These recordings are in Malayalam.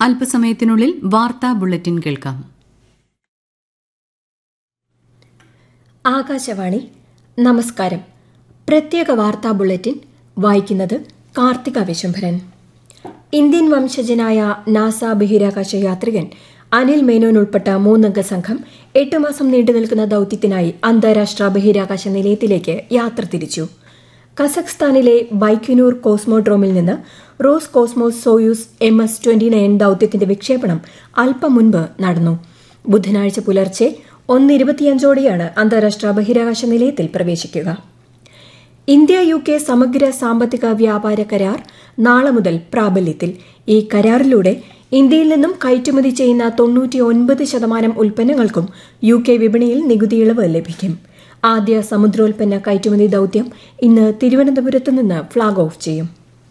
അല്പസമയത്തിനുള്ളിൽ വാർത്താ ബുള്ളറ്റിൻ കേൾക്കാം ആകാശവാണി നമസ്കാരം പ്രത്യേക വാർത്താ ബുള്ളറ്റിൻ വായിക്കുന്നത് കാർത്തിക വിശംഭരൻ ഇന്ത്യൻ വംശജനായ നാസ ബഹിരാകാശ യാത്രികൻ അനിൽ മേനോൻ ഉൾപ്പെട്ട മൂന്നംഗ സംഘം എട്ട് മാസം നീണ്ടു നിൽക്കുന്ന ദൌത്യത്തിനായി അന്താരാഷ്ട്ര ബഹിരാകാശ നിലയത്തിലേക്ക് യാത്ര തിരിച്ചു കസഖ്സ്ഥാനിലെ ബൈക്യുനൂർ കോസ്മോഡ്രോമിൽ നിന്ന് Roscosmos Soyuz M S twenty nine ദൌത്യത്തിന്റെ വിക്ഷേപണം അല്പം മുൻപ് നടന്നു ബുധനാഴ്ച പുലർച്ചെ ഒന്നിരുപത്തിയഞ്ചോടെയാണ് അന്താരാഷ്ട്ര ബഹിരാകാശ നിലയത്തിൽ പ്രവേശിക്കുക ഇന്ത്യ യു കെ സമഗ്ര സാമ്പത്തിക വ്യാപാര കരാർ നാളെ മുതൽ പ്രാബല്യത്തിൽ ഈ കരാറിലൂടെ ഇന്ത്യയിൽ നിന്നും കയറ്റുമതി ചെയ്യുന്ന തൊണ്ണൂറ്റിയൊൻപത് ശതമാനം ഉൽപ്പന്നങ്ങൾക്കും യു കെ വിപണിയിൽ നികുതി ഇളവ് ലഭിക്കും ആദ്യ സമുദ്രോൽപ്പന്ന കയറ്റുമതി ദൌത്യം ഇന്ന് തിരുവനന്തപുരത്ത് നിന്ന് ഫ്ളാഗ് ഓഫ് ചെയ്യും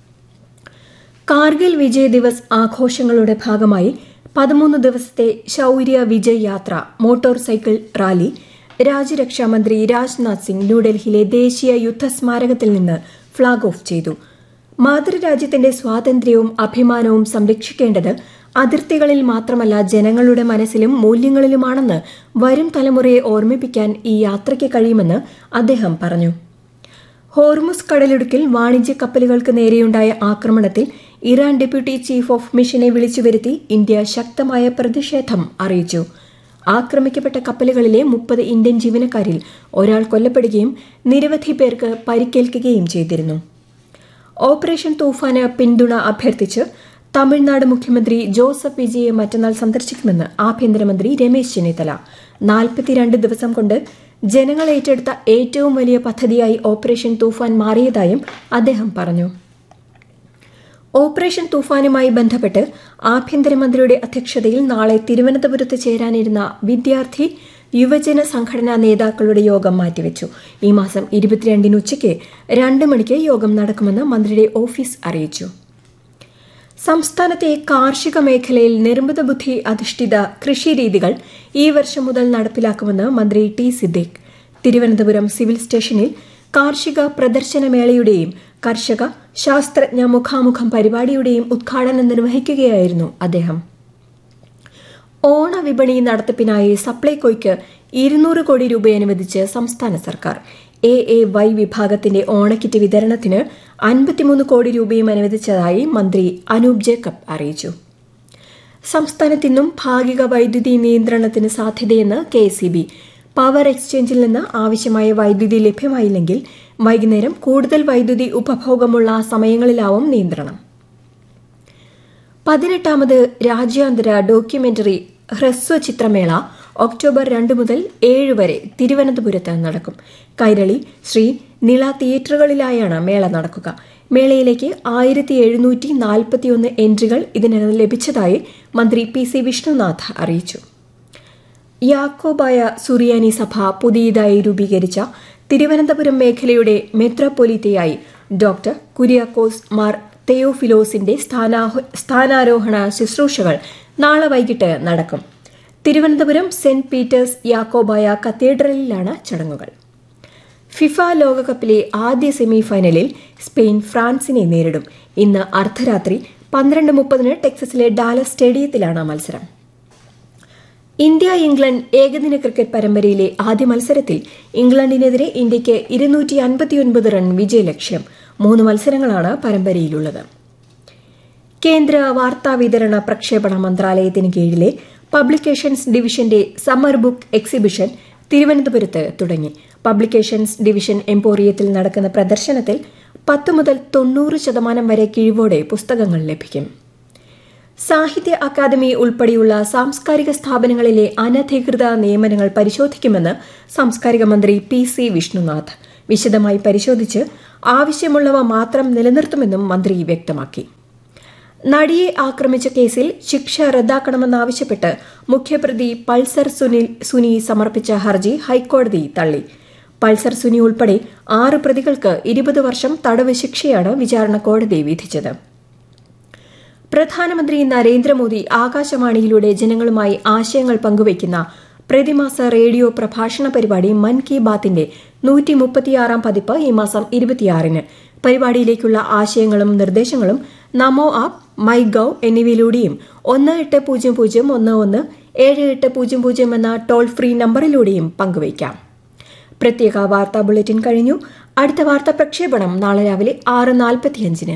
കാർഗിൽ വിജയ് ദിവസ് ആഘോഷങ്ങളുടെ ഭാഗമായി പതിമൂന്ന് ദിവസത്തെ ശൌര്യ വിജയ് യാത്ര മോട്ടോർ സൈക്കിൾ റാലി രാജ്യരക്ഷാമന്ത്രി രാജ്നാഥ് സിംഗ് ന്യൂഡൽഹിയിലെ ദേശീയ യുദ്ധസ്മാരകത്തിൽ നിന്ന് ഫ്ളാഗ് ഓഫ് ചെയ്തു മാതൃരാജ്യത്തിന്റെ സ്വാതന്ത്ര്യവും അഭിമാനവും സംരക്ഷിക്കേണ്ടത് അതിർത്തികളിൽ മാത്രമല്ല ജനങ്ങളുടെ മനസ്സിലും മൂല്യങ്ങളിലുമാണെന്ന് വരും തലമുറയെ ഓർമ്മിപ്പിക്കാൻ ഈ യാത്രയ്ക്ക് കഴിയുമെന്ന് അദ്ദേഹം പറഞ്ഞു ഹോർമുസ് കടലിടുക്കിൽ വാണിജ്യ കപ്പലുകൾക്ക് നേരെയുണ്ടായ ആക്രമണത്തിൽ ഇറാൻ ഡെപ്യൂട്ടി ചീഫ് ഓഫ് മിഷനെ വിളിച്ചുവരുത്തി ഇന്ത്യ ശക്തമായ പ്രതിഷേധം അറിയിച്ചു ആക്രമിക്കപ്പെട്ട കപ്പലുകളിലെ മുപ്പത് ഇന്ത്യൻ ജീവനക്കാരിൽ ഒരാൾ കൊല്ലപ്പെടുകയും നിരവധി പേർക്ക് പരിക്കേൽക്കുകയും ചെയ്തിരുന്നു ഓപ്പറേഷൻ തൂഫാന് പിന്തുണ അഭ്യർത്ഥിച്ച് തമിഴ്നാട് മുഖ്യമന്ത്രി ജോസഫ് വിജയെ മറ്റന്നാൾ സന്ദർശിക്കുമെന്ന് ആഭ്യന്തരമന്ത്രി രമേശ് ചെന്നിത്തല നാൽപ്പത്തിരണ്ട് ദിവസം കൊണ്ട് ജനങ്ങൾ ഏറ്റെടുത്ത ഏറ്റവും വലിയ പദ്ധതിയായി ഓപ്പറേഷൻ തൂഫാൻ മാറിയതായും അദ്ദേഹം പറഞ്ഞു ഓപ്പറേഷൻ തൂഫാനുമായി ബന്ധപ്പെട്ട് ആഭ്യന്തരമന്ത്രിയുടെ അധ്യക്ഷതയിൽ നാളെ തിരുവനന്തപുരത്ത് ചേരാനിരുന്ന വിദ്യാർത്ഥി യുവജന സംഘടനാ നേതാക്കളുടെ യോഗം മാറ്റിവെച്ചു ഈ മാസം ഇരുപത്തിരണ്ടിന് ഉച്ചയ്ക്ക് രണ്ട് മണിക്ക് യോഗം നടക്കുമെന്ന് മന്ത്രിയുടെ ഓഫീസ് അറിയിച്ചു സംസ്ഥാനത്തെ കാർഷിക മേഖലയിൽ നിർമ്മിത ബുദ്ധി അധിഷ്ഠിത കൃഷിരീതികൾ ഈ വർഷം മുതൽ നടപ്പിലാക്കുമെന്ന് മന്ത്രി ടി സിദ്ദീഖ് തിരുവനന്തപുരം സിവിൽ സ്റ്റേഷനിൽ കാർഷിക പ്രദർശനമേളയുടെയും കർഷക ശാസ്ത്രജ്ഞ മുഖാമുഖം പരിപാടിയുടെയും ഉദ്ഘാടനം നിർവഹിക്കുകയായിരുന്നു അദ്ദേഹം ഓണവിപണി നടത്തിപ്പിനായി സപ്ലൈകോയ്ക്ക് ഇരുന്നൂറ് കോടി രൂപ അനുവദിച്ച് സംസ്ഥാന സർക്കാർ എ എ വൈ വിഭാഗത്തിന്റെ ഓണക്കിറ്റ് വിതരണത്തിന് അൻപത്തിമൂന്ന് കോടി രൂപയും അനുവദിച്ചതായി മന്ത്രി അനൂപ് ജേക്കബ് അറിയിച്ചു സംസ്ഥാനത്ത് ഇന്നും ഭാഗിക വൈദ്യുതി നിയന്ത്രണത്തിന് സാധ്യതയെന്ന് കെ സി ബി പവർ എക്സ്ചേഞ്ചിൽ നിന്ന് ആവശ്യമായ വൈദ്യുതി ലഭ്യമായില്ലെങ്കിൽ വൈകുന്നേരം കൂടുതൽ വൈദ്യുതി ഉപഭോഗമുള്ള സമയങ്ങളിലാവും നിയന്ത്രണം പതിനെട്ടാമത് രാജ്യാന്തര ഡോക്യുമെന്ററി ഹ്രസ്വ ചിത്രമേള ഒക്ടോബർ രണ്ട് മുതൽ ഏഴ് വരെ തിരുവനന്തപുരത്ത് നടക്കും കൈരളി ശ്രീ നിള തിയേറ്ററുകളിലായാണ് മേള നടക്കുക മേളയിലേക്ക് ആയിരത്തി എഴുന്നൂറ്റി നാൽപ്പത്തിയൊന്ന് എൻട്രികൾ ഇതിനകം ലഭിച്ചതായി മന്ത്രി പി സി വിഷ്ണുനാഥ് അറിയിച്ചു യാക്കോബായ സുറിയാനി സഭ പുതിയതായി രൂപീകരിച്ച തിരുവനന്തപുരം മേഖലയുടെ മെത്രോപൊലിത്തയായി ഡോക്ടർ കുര്യാക്കോസ് മാർ തെയോഫിലോസിന്റെ സ്ഥാനാരോഹണ ശുശ്രൂഷകൾ നാളെ വൈകിട്ട് നടക്കും തിരുവനന്തപുരം സെന്റ് പീറ്റേഴ്സ് യാക്കോബായ കത്തീഡ്രലിലാണ് ചടങ്ങുകൾ ഫിഫ ലോകകപ്പിലെ ആദ്യ സെമി ഫൈനലിൽ സ്പെയിൻ ഫ്രാൻസിനെ നേരിടും ഇന്ന് അർദ്ധരാത്രി പന്ത്രണ്ട് മുപ്പതിന് ടെക്സസിലെ ഡാലസ് സ്റ്റേഡിയത്തിലാണ് മത്സരം ഇന്ത്യ ഇംഗ്ലണ്ട് ഏകദിന ക്രിക്കറ്റ് പരമ്പരയിലെ ആദ്യ മത്സരത്തിൽ ഇംഗ്ലണ്ടിനെതിരെ ഇന്ത്യയ്ക്ക് ഇരുന്നൂറ്റി അൻപത്തിയൊൻപത് റൺ വിജയലക്ഷ്യം മൂന്ന് മത്സരങ്ങളാണ് പരമ്പരയിലുള്ളത് കേന്ദ്ര വാർത്താവിതരണ പ്രക്ഷേപണ മന്ത്രാലയത്തിന് കീഴിലെ പബ്ലിക്കേഷൻസ് ഡിവിഷന്റെ സമ്മർ ബുക്ക് എക്സിബിഷൻ തിരുവനന്തപുരത്ത് തുടങ്ങി പബ്ലിക്കേഷൻസ് ഡിവിഷൻ എംപോറിയത്തിൽ നടക്കുന്ന പ്രദർശനത്തിൽ പത്ത് മുതൽ തൊണ്ണൂറ് ശതമാനം വരെ കിഴിവോടെ പുസ്തകങ്ങൾ ലഭിക്കും സാഹിത്യ അക്കാദമി ഉൾപ്പെടെയുള്ള സാംസ്കാരിക സ്ഥാപനങ്ങളിലെ അനധികൃത നിയമനങ്ങൾ പരിശോധിക്കുമെന്ന് സാംസ്കാരിക മന്ത്രി പി സി വിഷ്ണുനാഥ് വിശദമായി പരിശോധിച്ച് ആവശ്യമുള്ളവ മാത്രം നിലനിർത്തുമെന്നും മന്ത്രി വ്യക്തമാക്കി നടിയെ ആക്രമിച്ച കേസിൽ ശിക്ഷ റദ്ദാക്കണമെന്നാവശ്യപ്പെട്ട് മുഖ്യപ്രതി പൾസർ സുനിൽ സുനി സമർപ്പിച്ച ഹർജി ഹൈക്കോടതി തള്ളി പൾസർ സുനി ഉൾപ്പെടെ ആറ് പ്രതികൾക്ക് ഇരുപത് വർഷം തടവ് ശിക്ഷയാണ് വിചാരണ കോടതി വിധിച്ചത് പ്രധാനമന്ത്രി നരേന്ദ്രമോദി ആകാശവാണിയിലൂടെ ജനങ്ങളുമായി ആശയങ്ങൾ പങ്കുവയ്ക്കുന്ന പ്രതിമാസ റേഡിയോ പ്രഭാഷണ പരിപാടി മൻ കി ബാത്തിന്റെ നൂറ്റി മുപ്പത്തിയാറാം പതിപ്പ് ഈ മാസം ഇരുപത്തിയാറിന് പരിപാടിയിലേക്കുള്ള ആശയങ്ങളും നിർദ്ദേശങ്ങളും നമോ ആപ്പ് മൈ ഗവ് എന്നിവയിലൂടെയും ഒന്ന് എട്ട് പൂജ്യം പൂജ്യം ഒന്ന് ഒന്ന് ഏഴ് എട്ട് പൂജ്യം പൂജ്യം എന്ന ടോൾ ഫ്രീ നമ്പറിലൂടെയും പങ്കുവയ്ക്കാം പ്രത്യേക വാർത്താ ബുള്ളറ്റിൻ കഴിഞ്ഞു അടുത്ത വാർത്താ പ്രക്ഷേപണം നാളെ രാവിലെ ആറ് നാൽപ്പത്തിയഞ്ചിന്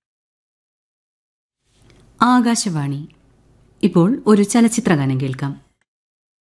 ആകാശവാണി ഇപ്പോൾ ഒരു ചലച്ചിത്രഗാനം കേൾക്കാം